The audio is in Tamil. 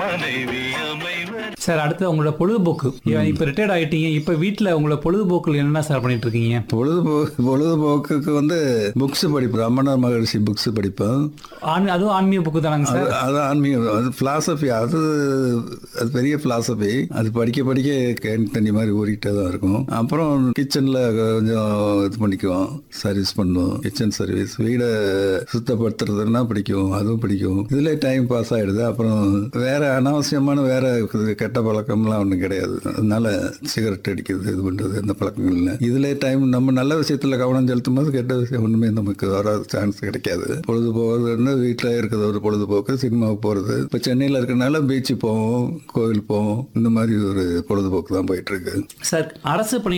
மனைவி அமைவது சார் அடுத்து உங்களோட பொழுதுபோக்கு இப்போ ரிட்டையர்ட் ஆயிட்டீங்க இப்போ வீட்டில் உங்களோட பொழுதுபோக்குல என்ன சார் பண்ணிட்டு இருக்கீங்க பொழுதுபோக்கு பொழுதுபோக்குக்கு வந்து புக்ஸ் படிப்பேன் ரமணர் மகரிஷி புக்ஸ் படிப்பேன் ஆன் அதுவும் ஆன்மீக புக்கு தானாங்க அது சார் அது ஆன்மீகம் அது பிலாசபி அது அது பெரிய பிலாசபி அது படிக்க படிக்க கேன் தண்ணி மாதிரி ஊறிக்கிட்டே தான் இருக்கும் அப்புறம் கிச்சனில் கொஞ்சம் இது பண்ணிக்குவோம் சர்வீஸ் பண்ணுவோம் கிச்சன் சர்வீஸ் வீடை சுத்தப்படுத்துறதுன்னா பிடிக்கும் அதுவும் பிடிக்கும் இதுல டைம் பாஸ் ஆயிடுது அப்புறம் வேற அனாவசியமான வேற இது கெட்ட பழக்கம்லாம் ஒன்றும் கிடையாது அதனால சிகரெட் அடிக்கிறது இது பண்றது இந்த பழக்கங்கள் இல்லை இதுல டைம் நம்ம நல்ல விஷயத்துல கவனம் செலுத்தும் போது கெட்ட விஷயம் ஒண்ணுமே நமக்கு வர சான்ஸ் கிடைக்காது பொழுது போகிறதுன்னு வீட்டில் இருக்கிறது ஒரு பொழுதுபோக்கு சினிமாவுக்கு போகிறது இப்போ சென்னையில் இருக்கிறனால பீச்சு போவோம் கோவில் போவோம் இந்த மாதிரி ஒரு பொழுதுபோக்கு தான் போயிட்டு இருக்கு சார் அரசு பணி